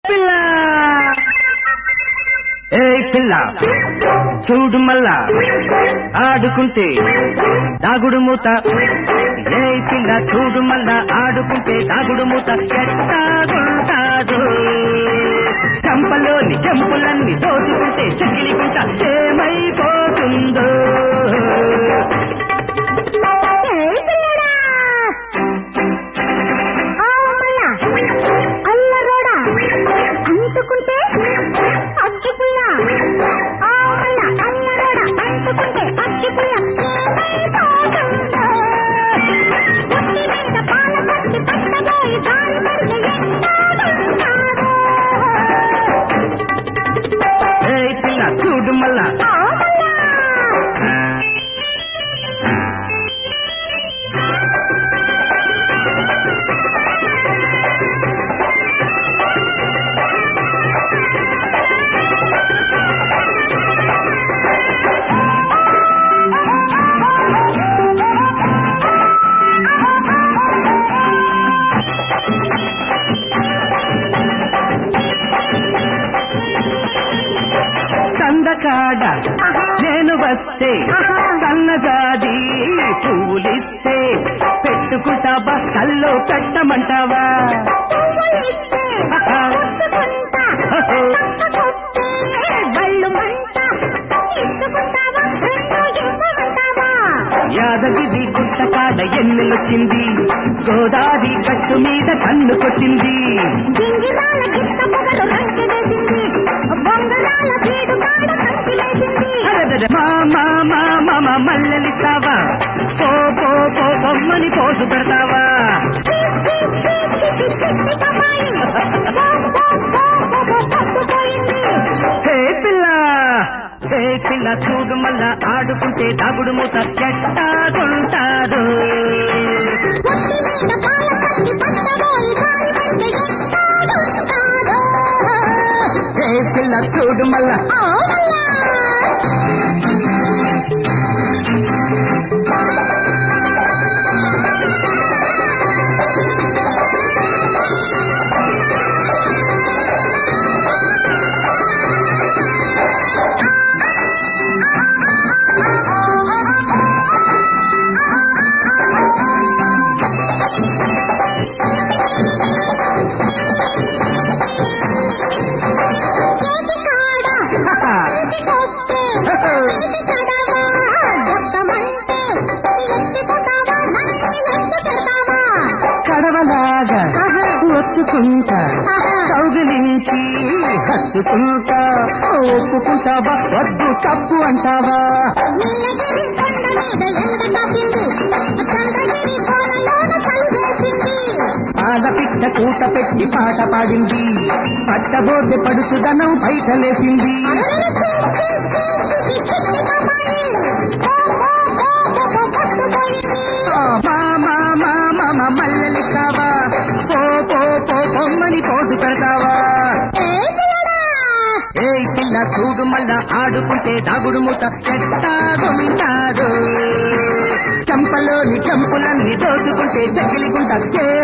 పిల్ల ఏ పిల్ల చూడు మల్లా ఆడుకుంటే దాగుడు మూత ఏ పిల్ల చూడు మల్లా ఆడుకుంటే దాగుడు మూత ఎట్టాగుంటాదు చంపలోని చెంపులన్నీ దోచుకుంటే చకిలికుంట ఏమైపోతుందో ఏయ్ పిల్లడా! ఆ మల్ల! అల్లరోడా! అంటుకుంటే అగ్గిపుల్ల! ఆ మల్ల! అల్లరోడా! అంటుకుంటే అగ్గిపుల్ల! ఏమైపోతుందో? పుట్టి మీద పాల పట్టి పట్టబోయి దారి పడితే ఎట్టాగుంటాదో? ఏ పిల్ల చూడు మల్లా ఆ మల్ల! చందకాడ ఆహా! నేను వస్తే ఆహా! కన్నజాది పువ్వులిస్తే పెట్టుకుంటా బస్తల్లో పెట్టమంటావా పువ్వులిస్తే పుచ్చుకుంటా, పక్కకొస్తే బళ్ళు మంట. ఇచ్చుకుంటావా, రెండు ఇవ్వమంటావా? యాదగిరి గుట్టకాడ ఎన్నెలొచ్చింది గోదావరి గట్టు మీద కన్ను కొట్టింది గింగిరాల గిట్ట పొగరు రంకె వేసింది, బొంగరాల బీడు కాడ కంకి వేసింది. అరెరెరె, మా మా మా మామ మల్లెలిస్తావా పో పో పో బొమ్మని పోసు పెడతావా చీ, చీ, చీ, చీ, చీ, చిట్టి కమ్మాయి. పో, పో, పో, పో, పో, పట్టుపోయింది. హే పిల్ల హే పిల్ల చూడు మళ్ళా ఆడుకుంటే దాగుడు మూత ఎట్టాగుంటారు ఒట్టి మీద పాల కట్టి పట్టబోయి దారి పడితే ఎట్టాగుంటాదో? హే పిల్ల చూడు మళ్ళా ఆ మల్లా! చేతికాడ చేతికొస్తే చేతి కడవా దత్తమంటే ఎత్తిపోతావా నన్ను ఎత్తు పెడతావా కడవలాగా ఆహా. ఒత్తుకుంటా ఆహా. కౌగిలించి హత్తుకుంటా ఒప్పుకుంటావా వద్దు తప్పు అంటావా నీలగిరి కొండ మీద ఎండ తప్పింది చంద్రగిరి కోనలోన చలి వేసింది ఆలపిట్ట కూట పెట్టి పాట పాడింది పట్టబోద్దె పడుచుదనం బయటలేసింది అరరర చీ, చీ, చీ, చీ, చిట్టి కమ్మాయి. పో, పో, పో, పో, పో, పట్టుపోయింది. మా మా మా మామ మల్లెలిస్తావా పో పో పో బొమ్మని పోసు పెడతావా ఏయ్ పిల్లడా! ఏయ్ పిల్ల చూడు మళ్ళా ఆడుకుంటే దాగుడు మూత ఎట్టాగుంటాడు చంపలోని చంపులన్నీ దోచుకుంటే చకిలిగుంట